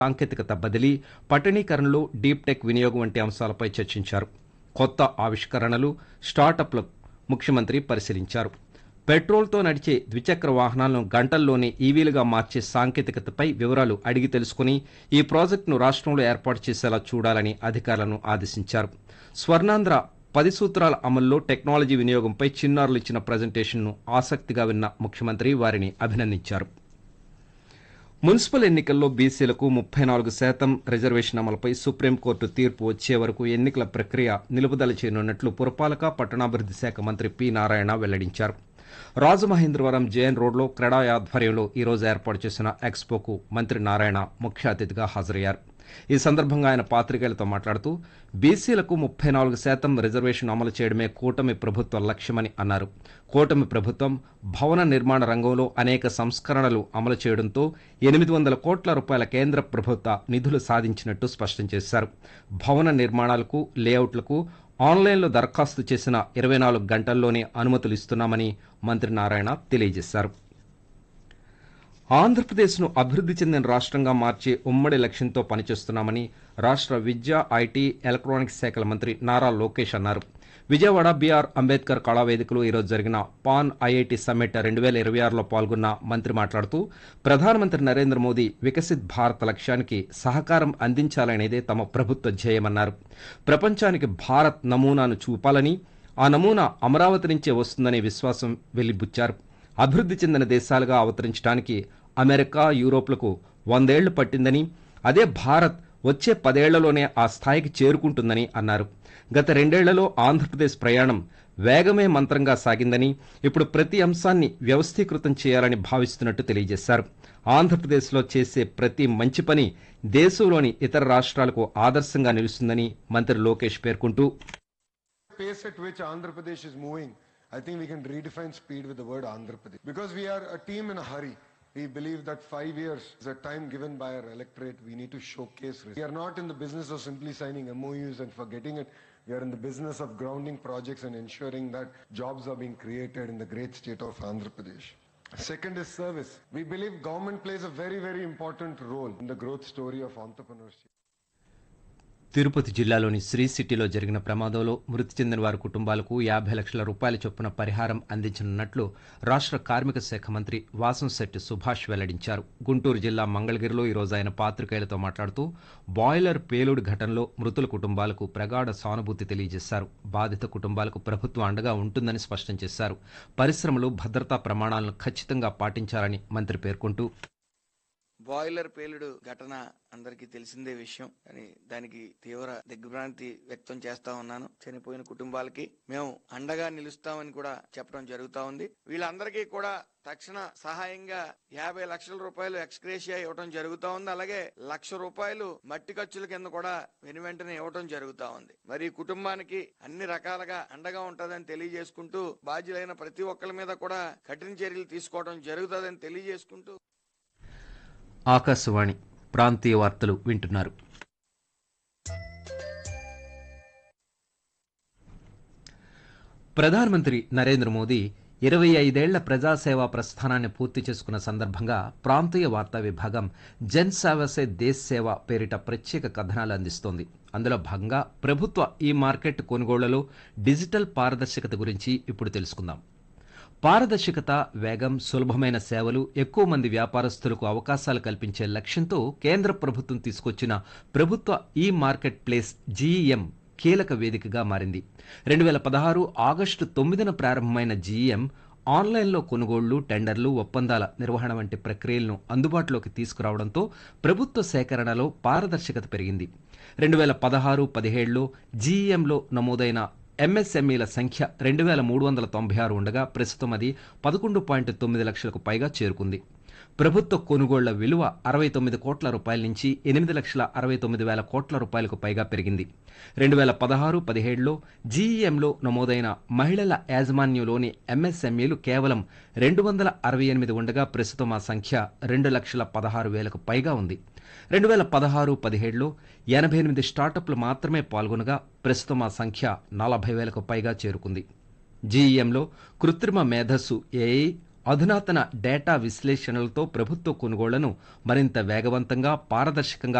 సాంకేతికత బదిలీ పట్టణీకరణలో deep tech వినియోగం వంటి అంశాలపై చర్చించారు కొత్త ఆవిష్కరణలు స్టార్టప్లు ముఖ్యమంత్రి పరిశీలించారు పెట్రోల్తో నడిచే ద్విచక్ర వాహనాలను గంటల్లోనే ఈవీలుగా మార్చే సాంకేతికతపై వివరాలు అడిగి తెలుసుకుని ఈ ప్రాజెక్టును రాష్ట్రంలో ఏర్పాటు చేసేలా చూడాలని అధికారులను ఆదేశించారు స్వర్ణాంధ్ర పది సూత్రాల అమల్లో టెక్నాలజీ వినియోగంపై చిన్నారులు ఇచ్చిన ప్రజెంటేషన్ను ఆసక్తిగా విన్న ముఖ్యమంత్రి వారిని అభినందించారు మున్సిపల్ ఎన్నికల్లో బీసీలకు ముప్పై నాలుగు శాతం రిజర్వేషన్ అమలుపై సుప్రీంకోర్టు తీర్పు వచ్చే వరకు ఎన్నికల ప్రక్రియ నిలుపుదల చేయనున్నట్లు పురపాలక పట్టణాభివృద్ధి శాఖ మంత్రి పి నారాయణ వెల్లడించారు రాజమహేంద్రవరం జేఎన్ రోడ్లో క్రెడా ఆధ్వర్యంలో ఈ రోజు ఏర్పాటు చేసిన ఎక్స్పోకు మంత్రి నారాయణ ముఖ్య అతిథిగా హాజరయ్యారు ఈ సందర్భంగా ఆయన పాత్రికేయులతో మాట్లాడుతూ బీసీలకు ముప్పై నాలుగు శాతం రిజర్వేషన్ అమలు చేయడమే కూటమి ప్రభుత్వ లక్ష్యమని అన్నారు కూటమి ప్రభుత్వం భవన నిర్మాణ రంగంలో అనేక సంస్కరణలు అమలు చేయడంతో ఎనిమిది వందల కోట్ల రూపాయల కేంద్ర ప్రభుత్వ నిధులు సాధించినట్టు స్పష్టం చేశారు భవన నిర్మాణాలకు లేఅవుట్లకు ఆన్లైన్లో దరఖాస్తు చేసిన ఇరవై నాలుగు గంటల్లోనే అనుమతులు ఇస్తున్నామని మంత్రి నారాయణ తెలియజేశారు ఆంధ్రప్రదేశ్ను అభివృద్ధి చెందిన రాష్ట్రంగా మార్చే ఉమ్మడి లక్ష్యంతో పనిచేస్తున్నామని రాష్ట్ర విద్య ఐటీ ఎలక్ట్రానిక్స్ శాఖల మంత్రి నారా లోకేష్ అన్నారు విజయవాడ బీఆర్ అంబేద్కర్ కళావేదికలో ఈరోజు జరిగిన పాన్ ఐఐటి సమ్మిట్ రెండు వేల ఇరవై ఆరులో పాల్గొన్న మంత్రి మాట్లాడుతూ ప్రధానమంత్రి నరేంద్ర మోదీ వికసిత్ భారత్ లక్ష్యానికి సహకారం అందించాలనేదే తమ ప్రభుత్వ ధ్యేయమన్నారు ప్రపంచానికి భారత్ నమూనాను చూపాలని ఆ నమూనా అమరావతి నుంచే వస్తుందనే విశ్వాసం వెలిబుచ్చారు అభివృద్ధి చెందిన దేశాలుగా అవతరించడానికి అమెరికా యూరోప్లకు వందేళ్లు పట్టిందని అదే భారత్ వచ్చే పదేళ్లలోనే ఆ స్థాయికి చేరుకుంటుందని అన్నారు గత రెండేళ్లలో ఆంధ్రప్రదేశ్ ప్రయాణం వేగమే మంత్రంగా సాగిందని ఇప్పుడు ప్రతి అంశాన్ని వ్యవస్థీకృతం చేయాలని భావిస్తున్నట్టు తెలియజేశారు ఆంధ్రప్రదేశ్లో చేసే ప్రతి మంచి పని దేశంలోని ఇతర రాష్ట్రాలకు ఆదర్శంగా నిలుస్తుందని మంత్రి లోకేష్ పేర్కొంటూ pace at which Andhra Pradesh is moving, I think we can redefine speed with the word Andhra Pradesh. Because we are a team in a hurry. We believe that five years is a time given by our electorate. We need to showcase. risk. We are not in the business of simply signing MOUs and forgetting it. We are in the business of grounding projects and ensuring that jobs are being created in the great state of Andhra Pradesh. Second is service. We believe government plays a very, very important role in the growth story of entrepreneurship. Tirupati జిల్లాలోని శ్రీ సిటీలో జరిగిన ప్రమాదంలో మృతి చెందిన వారి కుటుంబాలకు యాభై లక్షల రూపాయల చొప్పున పరిహారం అందించనున్నట్లు రాష్ట్ర కార్మిక శాఖ మంత్రి వాసంశెట్టి సుభాష్ వెల్లడించారు గుంటూరు జిల్లా మంగళగిరిలో ఈరోజు ఆయన పాత్రికేయులతో మాట్లాడుతూ బాయిలర్ పేలుడు ఘటనలో మృతుల కుటుంబాలకు ప్రగాఢ సానుభూతి తెలియజేశారు బాధిత కుటుంబాలకు ప్రభుత్వం అండగా ఉంటుందని స్పష్టం చేశారు పరిశ్రమలు భద్రతా ప్రమాణాలను ఖచ్చితంగా పాటించాలని మంత్రి పేర్కొంటూ బాయిలర్ పేలుడు ఘటన అందరికీ తెలిసిందే విషయం కానీ దానికి తీవ్ర దిగ్భ్రాంతి వ్యక్తం చేస్తా ఉన్నాను చనిపోయిన కుటుంబాలకి మేము అండగా నిలుస్తామని కూడా చెప్పడం జరుగుతా ఉంది వీళ్ళందరికీ కూడా తక్షణ సహాయంగా యాభై లక్షల రూపాయలు ఎక్స్గ్రేషియా ఇవ్వడం జరుగుతా ఉంది అలాగే లక్ష రూపాయలు మట్టి ఖర్చుల కింద కూడా వెను వెంటనే ఇవ్వడం జరుగుతా ఉంది మరి ఈ కుటుంబానికి అన్ని రకాలుగా అండగా ఉంటుందని తెలియజేసుకుంటూ బాధ్యులైన ప్రతి ఒక్కరి మీద కూడా కఠిన చర్యలు తీసుకోవడం జరుగుతుందని తెలియజేసుకుంటూ ఆకాశవాణి ప్రాంతీయ వార్తలు వింటున్నారు ప్రధానమంత్రి నరేంద్ర మోదీ ఇరవై ఐదేళ్ల ప్రజాసేవా ప్రస్థానాన్ని పూర్తి చేసుకున్న సందర్భంగా ప్రాంతీయ వార్తా విభాగం జన్ సేవసే దేశ్ సేవ పేరిట ప్రత్యేక కథనాలు అందిస్తోంది అందులో భాగంగా ప్రభుత్వ ఈ మార్కెట్ కొనుగోళ్లలో డిజిటల్ పారదర్శకత గురించి ఇప్పుడు తెలుసుకుందాం పారదర్శకత వేగం సులభమైన సేవలు ఎక్కువ మంది వ్యాపారస్తులకు అవకాశాలు కల్పించే లక్ష్యంతో కేంద్ర ప్రభుత్వం తీసుకొచ్చిన ప్రభుత్వ ఈ మార్కెట్ ప్లేస్ జీఈఎం కీలక వేదికగా మారింది రెండు వేల పదహారు ఆగస్టు తొమ్మిదిన ప్రారంభమైన జీఈఎం ఆన్లైన్లో కొనుగోళ్లు టెండర్లు ఒప్పందాల నిర్వహణ వంటి ప్రక్రియలను అందుబాటులోకి తీసుకురావడంతో ప్రభుత్వ సేకరణలో పారదర్శకత పెరిగింది రెండు వేల పదహారు పదిహేడులో జీఈఎంలో నమోదైన ఎంఎస్ఎంఈల సంఖ్య రెండు వేల మూడు వందల తొంభై ఆరు ఉండగా ప్రస్తుతం అది పదకొండు పాయింట్ తొమ్మిది లక్షలకు పైగా చేరుకుంది ప్రభుత్వ కొనుగోళ్ల విలువ అరవై తొమ్మిది కోట్ల రూపాయల నుంచి ఎనిమిది లక్షల అరవై తొమ్మిది వేల కోట్ల రూపాయలకు పైగా పెరిగింది రెండు వేల పదహారు పదిహేడులో జీఈఎంలో నమోదైన మహిళల యాజమాన్యంలోని ఎంఎస్ఎంఈలు కేవలం రెండు వందల అరవై ఎనిమిది ఉండగా ప్రస్తుతం ఆ సంఖ్య రెండు లక్షల పదహారు వేలకు పైగా ఉంది రెండు వేల పదహారు పదిహేడులో ఎనభై ఎనిమిది స్టార్టప్లు మాత్రమే పాల్గొనగా ప్రస్తుతం ఆ సంఖ్య నలభై వేలకు పైగా చేరుకుంది జీఈఎంలో కృత్రిమ మేధస్సు ఏఐ అధునాతన డేటా విశ్లేషణలతో ప్రభుత్వ కొనుగోళ్లను మరింత వేగవంతంగా పారదర్శకంగా